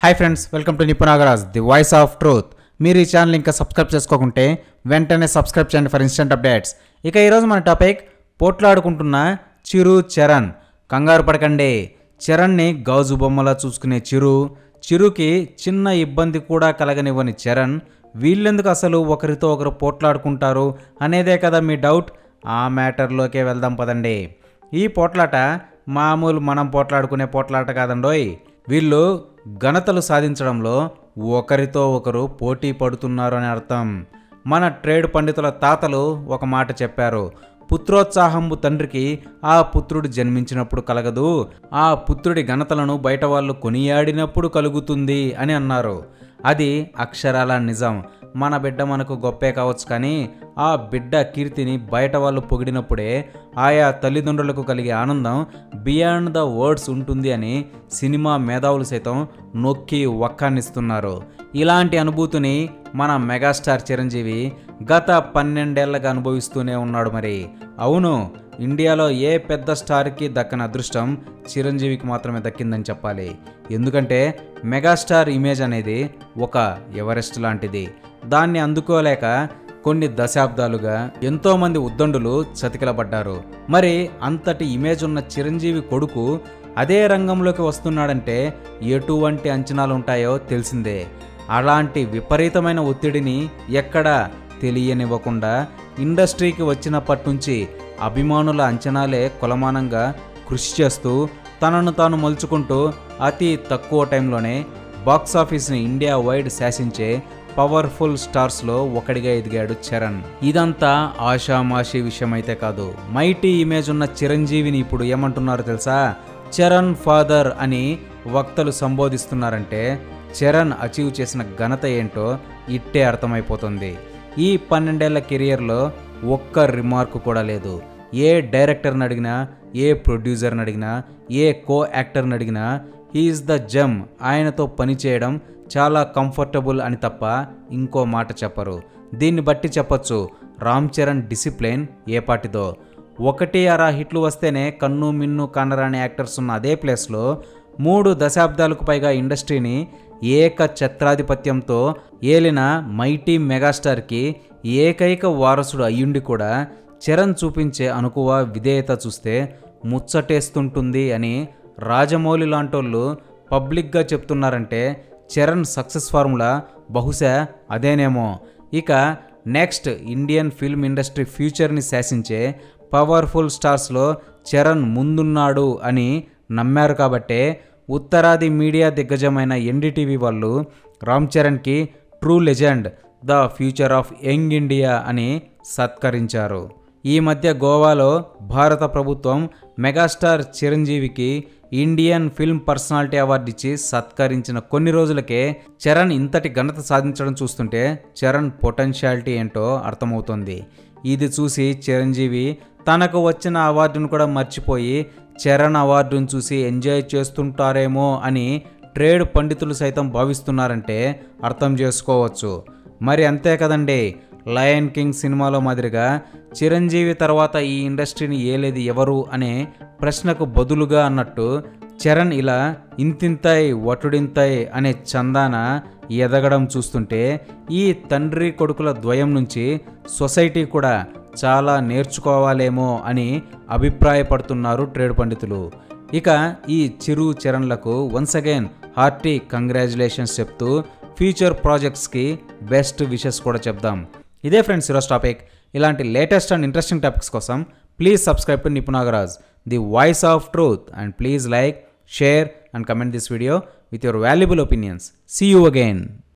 hi friends welcome to Nipunagaraj the voice of truth మీరు ఈ channel ఇంకా సబ్స్క్రైబ్ చేసుకోకుంటే వెంటనే సబ్స్క్రైబ్ చేయండి ఫర్ ఇన్స్టెంట్ అప్డేట్స్ ఇక ఈరోజు మన టాపిక్ పోట్లాడుకుంటున్న చిరు చరణ్ కంగారు పడకండి చరణ్ని గాజు బొమ్మలా చూసుకునే చిరు చిరుకి చిన్న ఇబ్బంది కూడా కలగనివ్వని చరణ్ వీళ్ళెందుకు అసలు ఒకరితో ఒకరు పోట్లాడుకుంటారు అనేదే కదా మీ డౌట్ ఆ మ్యాటర్లోకే వెళ్దాం పదండి ఈ పోట్లాట మామూలు మనం పోట్లాడుకునే పోట్లాట కాదండోయ్ వీళ్ళు ఘనతలు సాధించడంలో ఒకరితో ఒకరు పోటీ పడుతున్నారు అని అర్థం మన ట్రేడ్ పండితుల తాతలు ఒక మాట చెప్పారు పుత్రోత్సాహంబు తండ్రికి ఆ పుత్రుడు జన్మించినప్పుడు కలగదు ఆ పుత్రుడి ఘనతలను బయట వాళ్ళు కొనియాడినప్పుడు కలుగుతుంది అని అన్నారు అది అక్షరాల నిజం మన బిడ్డ మనకు గొప్పే కావచ్చు కానీ ఆ బిడ్డ కీర్తిని బయట వాళ్ళు పొగిడినప్పుడే ఆయా తల్లిదండ్రులకు కలిగే ఆనందం బియాండ్ ద వర్డ్స్ ఉంటుంది అని సినిమా మేధావులు సైతం నొక్కి వక్కాన్నిస్తున్నారు ఇలాంటి అనుభూతిని మన మెగాస్టార్ చిరంజీవి గత పన్నెండేళ్లుగా అనుభవిస్తూనే ఉన్నాడు మరి అవును ఇండియాలో ఏ పెద్ద స్టార్కి దక్కని అదృష్టం చిరంజీవికి మాత్రమే దక్కిందని చెప్పాలి ఎందుకంటే మెగాస్టార్ ఇమేజ్ అనేది ఒక ఎవరెస్ట్ లాంటిది దాన్ని అందుకోలేక కొన్ని దశాబ్దాలుగా ఎంతోమంది ఉద్దండులు చతికిలబడ్డారు మరి అంతటి ఇమేజ్ ఉన్న చిరంజీవి కొడుకు అదే రంగంలోకి వస్తున్నాడంటే ఎటువంటి అంచనాలు ఉంటాయో తెలిసిందే అలాంటి విపరీతమైన ఒత్తిడిని ఎక్కడా తెలియనివ్వకుండా ఇండస్ట్రీకి వచ్చినప్పటి నుంచి అభిమానుల అంచనాలే కొలమానంగా కృషి చేస్తూ తనను తాను మలుచుకుంటూ అతి తక్కువ టైంలోనే బాక్సాఫీస్ని ఇండియా వైడ్ శాసించే పవర్ఫుల్ స్టార్స్లో ఒకడిగా ఎదిగాడు చరణ్ ఇదంతా ఆషామాషి విషయం అయితే కాదు మైటీ ఇమేజ్ ఉన్న చిరంజీవిని ఇప్పుడు ఏమంటున్నారు తెలుసా చరణ్ ఫాదర్ అని వక్తలు సంబోధిస్తున్నారంటే చరణ్ అచీవ్ చేసిన ఘనత ఏంటో ఇట్టే అర్థమైపోతుంది ఈ పన్నెండేళ్ల కెరియర్లో ఒక్క రిమార్క్ కూడా లేదు ఏ డైరెక్టర్ని అడిగినా ఏ ప్రొడ్యూసర్ని అడిగినా ఏ కో యాక్టర్ని అడిగినా హీఈస్ ద జమ్ ఆయనతో పనిచేయడం చాలా కంఫర్టబుల్ అని తప్ప ఇంకో మాట చెప్పరు దీన్ని బట్టి చెప్పొచ్చు రామ్ చరణ్ డిసిప్లిన్ ఏ పాటిదో ఒకటి అరా హిట్లు వస్తేనే కన్ను మిన్ను కానరాని యాక్టర్స్ ఉన్న అదే ప్లేస్లో మూడు దశాబ్దాలకు పైగా ఇండస్ట్రీని ఏక ఛత్రాధిపత్యంతో ఏలిన మైటీ మెగాస్టార్కి ఏకైక వారసుడు అయ్యుండి కూడా చరణ్ చూపించే అనుకువ విధేయత చూస్తే ముచ్చటేస్తుంటుంది అని రాజమౌళి లాంటోళ్ళు పబ్లిక్గా చెప్తున్నారంటే చరణ్ సక్సెస్ ఫార్ములా బహుశా అదేనేమో ఇక నెక్స్ట్ ఇండియన్ ఫిల్మ్ ఇండస్ట్రీ ఫ్యూచర్ని శాసించే పవర్ఫుల్ స్టార్స్లో చరణ్ ముందున్నాడు అని నమ్మారు కాబట్టే ఉత్తరాది మీడియా దిగ్గజమైన ఎన్డీటీవీ వాళ్ళు రామ్ చరణ్కి true legend the future of young India అని సత్కరించారు ఈ మధ్య గోవాలో భారత ప్రభుత్వం మెగాస్టార్ చిరంజీవికి ఇండియన్ ఫిల్మ్ పర్సనాలిటీ అవార్డు ఇచ్చి సత్కరించిన కొన్ని రోజులకే చరణ్ ఇంతటి ఘనత సాధించడం చూస్తుంటే చరణ్ పొటెన్షియాలిటీ ఏంటో అర్థమవుతుంది ఇది చూసి చిరంజీవి తనకు వచ్చిన అవార్డును కూడా మర్చిపోయి చరణ్ అవార్డును చూసి ఎంజాయ్ చేస్తుంటారేమో అని ట్రేడ్ పండితులు సైతం భావిస్తున్నారంటే అర్థం చేసుకోవచ్చు మరి అంతే కదండి లయన్ కింగ్ సినిమాలో మాదిరిగా చిరంజీవి తర్వాత ఈ ఇండస్ట్రీని ఏలేది ఎవరు అనే ప్రశ్నకు బదులుగా అన్నట్టు చరణ్ ఇలా ఇంతింతాయ్ వటుడింతాయ్ అనే చందాన ఎదగడం చూస్తుంటే ఈ తండ్రి కొడుకుల ద్వయం నుంచి సొసైటీ కూడా చాలా నేర్చుకోవాలేమో అని అభిప్రాయపడుతున్నారు ట్రేడ్ పండితులు ఇక ఈ చిరు చరణ్లకు వన్స్ అగైన్ హార్టీ కంగ్రాచులేషన్స్ చెప్తూ ఫ్యూచర్ ప్రాజెక్ట్స్కి బెస్ట్ విషెస్ కూడా చెప్దాం ఇదే ఫ్రెండ్స్ ఈరోజు టాపిక్ ఇలాంటి లేటెస్ట్ అండ్ ఇంట్రెస్టింగ్ టాపిక్స్ కోసం please subscribe to Nipunagaraj the voice of truth and please like share and comment this video with your valuable opinions see you again